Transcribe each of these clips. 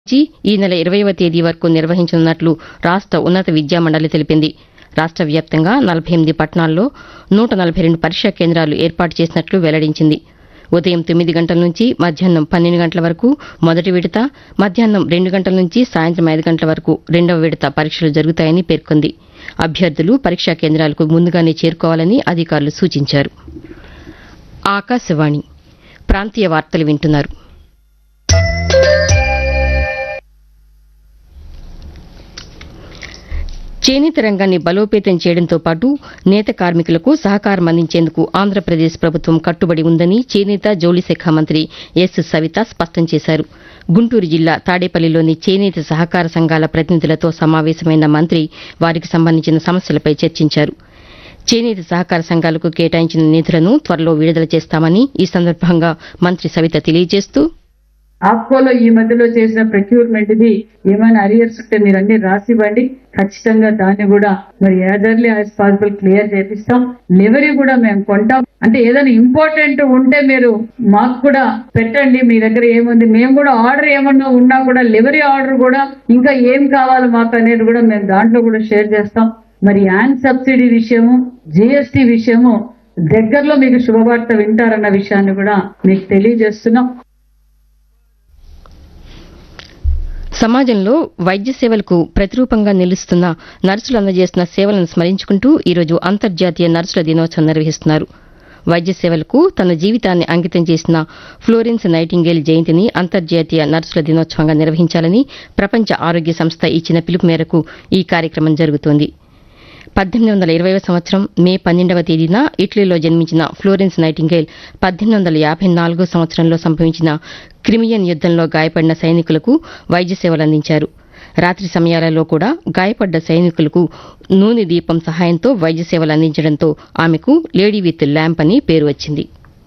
నుంచి ఈ నెల ఇరవైవ తేదీ వరకు నిర్వహించనున్నట్లు రాష్ట ఉన్నత విద్యామండలి తెలిపింది రాష్ట వ్యాప్తంగా నలభై ఎనిమిది పట్టణాల్లో నూట నలభై రెండు పరీక్షా కేంద్రాలు ఏర్పాటు చేసినట్లు వెల్లడించింది ఉదయం తొమ్మిది గంటల నుంచి మధ్యాహ్నం పన్నెండు గంటల వరకు మొదటి విడత మధ్యాహ్నం రెండు గంటల నుంచి సాయంత్రం ఐదు గంటల వరకు రెండవ విడత పరీక్షలు జరుగుతాయని పేర్కొంది అభ్యర్థులు పరీక్షా కేంద్రాలకు ముందుగానే చేరుకోవాలని అధికారులు సూచించారు ఆకాశవాణి ప్రాంతీయ వార్తలు వింటున్నారు చేనేత రంగాన్ని బలోపేతం చేయడంతో పాటు నేత కార్మికులకు సహకారం అందించేందుకు ఆంధ్రప్రదేశ్ ప్రభుత్వం కట్టుబడి ఉందని చేనేత జౌళి శాఖ మంత్రి ఎస్ సవిత స్పష్టం చేశారు గుంటూరు జిల్లా తాడేపల్లిలోని చేనేత సహకార సంఘాల ప్రతినిధులతో సమావేశమైన మంత్రి వారికి సంబంధించిన సమస్యలపై చర్చించారు చేనేత సహకార సంఘాలకు కేటాయించిన నిధులను త్వరలో విడుదల చేస్తామని ఈ సందర్భంగా మంత్రి సవిత తెలియజేస్తూ ఆప్కోలో ఈ మధ్యలో చేసిన ప్రొక్యూర్మెంట్ ది ఏమైనా అరియర్స్ ఉంటే మీరు అన్ని రాసివ్వండి ఖచ్చితంగా దాన్ని కూడా మరి యాజర్లీ యాజ్ పాసిబుల్ క్లియర్ చేపిస్తాం లెవరీ కూడా మేము కొంటాం అంటే ఏదైనా ఇంపార్టెంట్ ఉంటే మీరు మాకు కూడా పెట్టండి మీ దగ్గర ఏముంది మేము కూడా ఆర్డర్ ఏమన్నా ఉన్నా కూడా లెవరీ ఆర్డర్ కూడా ఇంకా ఏం కావాలి మాకు అనేది కూడా మేము దాంట్లో కూడా షేర్ చేస్తాం మరి యాన్ సబ్సిడీ విషయము జిఎస్టి విషయము దగ్గరలో మీకు శుభవార్త వింటారన్న విషయాన్ని కూడా మీకు తెలియజేస్తున్నాం సమాజంలో వైద్య సేవలకు ప్రతిరూపంగా నిలుస్తున్న నర్సులు అందజేస్తున్న సేవలను స్మరించుకుంటూ ఈరోజు అంతర్జాతీయ నర్సుల దినోత్సవం నిర్వహిస్తున్నారు వైద్య సేవలకు తన జీవితాన్ని అంకితం చేసిన ఫ్లోరెన్స్ నైటింగేల్ జయంతిని అంతర్జాతీయ నర్సుల దినోత్సవంగా నిర్వహించాలని ప్రపంచ ఆరోగ్య సంస్థ ఇచ్చిన పిలుపు మేరకు ఈ కార్యక్రమం జరుగుతోంది పద్దెనిమిది వందల ఇరవైవ సంవత్సరం మే పన్నెండవ తేదీన ఇటలీలో జన్మించిన ఫ్లోరెన్స్ నైటింగేల్ పద్దెనిమిది వందల యాభై నాలుగో సంవత్సరంలో సంభవించిన క్రిమియన్ యుద్దంలో గాయపడిన సైనికులకు వైద్య సేవలు అందించారు రాత్రి సమయాలలో కూడా గాయపడ్డ సైనికులకు నూనె దీపం సహాయంతో వైద్య సేవలు అందించడంతో ఆమెకు లేడీ విత్ ల్యాంప్ అని పేరు వచ్చింది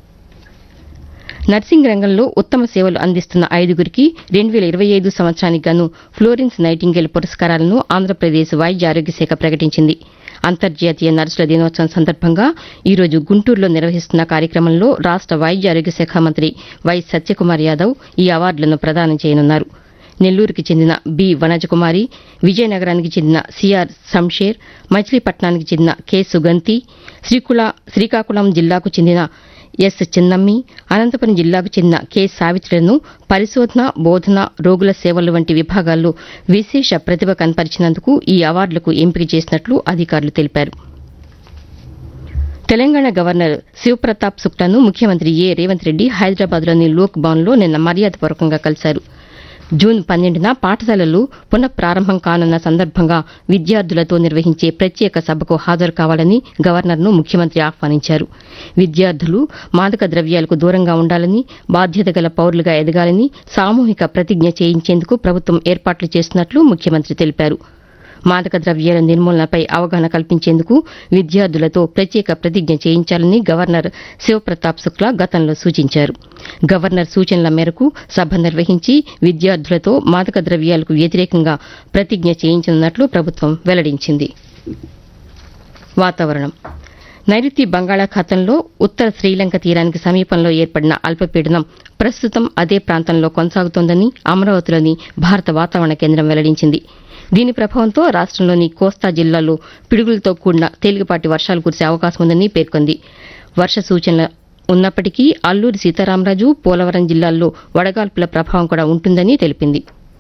నర్సింగ్ రంగంలో ఉత్తమ సేవలు అందిస్తున్న ఐదుగురికి రెండు వేల ఇరవై ఐదు సంవత్సరానికి గాను ఫ్లోరెన్స్ నైటింగేల్ పురస్కారాలను ఆంధ్రప్రదేశ్ వైద్య ఆరోగ్య శాఖ ప్రకటించింది అంతర్జాతీయ నర్సుల దినోత్సవం సందర్భంగా ఈరోజు గుంటూరులో నిర్వహిస్తున్న కార్యక్రమంలో రాష్ట వైద్య ఆరోగ్య శాఖ మంత్రి వై సత్యకుమార్ యాదవ్ ఈ అవార్డులను ప్రదానం చేయనున్నారు నెల్లూరుకి చెందిన బి వనజకుమారి విజయనగరానికి చెందిన సిఆర్ సంషేర్ మచిలీపట్నానికి చెందిన కె సుగంతి శ్రీకుల శ్రీకాకుళం జిల్లాకు చెందిన ఎస్ చిన్నమ్మి అనంతపురం జిల్లాకు చెందిన కె సావిత్రులను పరిశోధన బోధన రోగుల సేవలు వంటి విభాగాల్లో విశేష ప్రతిభ కనపరిచినందుకు ఈ అవార్డులకు ఎంపిక చేసినట్లు అధికారులు తెలిపారు తెలంగాణ గవర్నర్ శివప్రతాప్ శుక్లాను ముఖ్యమంత్రి ఏ రేవంత్ రెడ్డి హైదరాబాద్లోని లోక్ భవన్లో నిన్న మర్యాదపూర్వకంగా కలిశారు జూన్ పన్నెండున పాఠశాలలు పునః ప్రారంభం కానున్న సందర్భంగా విద్యార్థులతో నిర్వహించే ప్రత్యేక సభకు హాజరు కావాలని గవర్నర్ను ముఖ్యమంత్రి ఆహ్వానించారు విద్యార్థులు మాదక ద్రవ్యాలకు దూరంగా ఉండాలని బాధ్యత గల పౌరులుగా ఎదగాలని సామూహిక ప్రతిజ్ఞ చేయించేందుకు ప్రభుత్వం ఏర్పాట్లు చేస్తున్నట్లు ముఖ్యమంత్రి తెలిపారు మాదక ద్రవ్యాల నిర్మూలనపై అవగాహన కల్పించేందుకు విద్యార్థులతో ప్రత్యేక ప్రతిజ్ఞ చేయించాలని గవర్నర్ శివప్రతాప్ శుక్లా గతంలో సూచించారు గవర్నర్ సూచనల మేరకు సభ నిర్వహించి విద్యార్థులతో మాదక ద్రవ్యాలకు వ్యతిరేకంగా ప్రతిజ్ఞ చేయించనున్నట్లు ప్రభుత్వం వెల్లడించింది వాతావరణం నైరుతి బంగాళాఖాతంలో ఉత్తర శ్రీలంక తీరానికి సమీపంలో ఏర్పడిన అల్పపీడనం ప్రస్తుతం అదే ప్రాంతంలో కొనసాగుతోందని అమరావతిలోని భారత వాతావరణ కేంద్రం వెల్లడించింది దీని ప్రభావంతో రాష్టంలోని కోస్తా జిల్లాల్లో పిడుగులతో కూడిన తేలికపాటి వర్షాలు కురిసే అవకాశం ఉందని పేర్కొంది వర్ష సూచనలు ఉన్నప్పటికీ అల్లూరి సీతారామరాజు పోలవరం జిల్లాల్లో వడగాల్పుల ప్రభావం కూడా ఉంటుందని తెలిపింది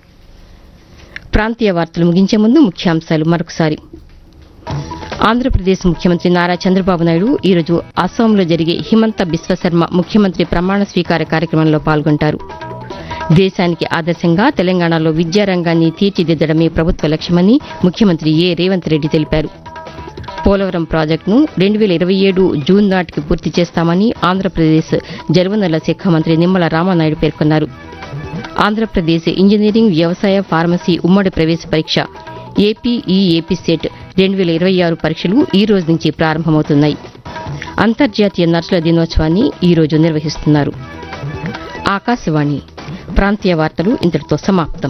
ప్రాంతీయ వార్తలు ముగించే ముందు ముఖ్యాంశాలు మరొకసారి ఆంధ్రప్రదేశ్ ముఖ్యమంత్రి నారా చంద్రబాబు నాయుడు ఈరోజు అస్సాంలో జరిగే హిమంత బిశ్వశర్మ ముఖ్యమంత్రి ప్రమాణ స్వీకార కార్యక్రమంలో పాల్గొంటారు దేశానికి ఆదర్శంగా తెలంగాణలో విద్యారంగాన్ని తీర్చిదిద్దడమే ప్రభుత్వ లక్ష్యమని ముఖ్యమంత్రి ఏ రేవంత్ రెడ్డి తెలిపారు పోలవరం ప్రాజెక్టును రెండు వేల ఇరవై ఏడు జూన్ నాటికి పూర్తి చేస్తామని ఆంధ్రప్రదేశ్ జలవనరుల శాఖ మంత్రి నిమ్మల రామానాయుడు పేర్కొన్నారు ఆంధ్రప్రదేశ్ ఇంజనీరింగ్ వ్యవసాయ ఫార్మసీ ఉమ్మడి ప్రవేశ పరీక్ష ఏపీఈఏపీ సెట్ రెండు వేల ఇరవై ఆరు పరీక్షలు ఈ రోజు నుంచి ప్రారంభమవుతున్నాయి అంతర్జాతీయ నర్సుల దినోత్సవాన్ని ఈ రోజు నిర్వహిస్తున్నారు ఆకాశవాణి ప్రాంతీయ వార్తలు ఇంతటితో సమాప్తం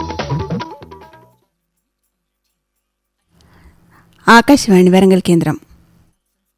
ఆకాశవాణి వరంగల్ కేంద్రం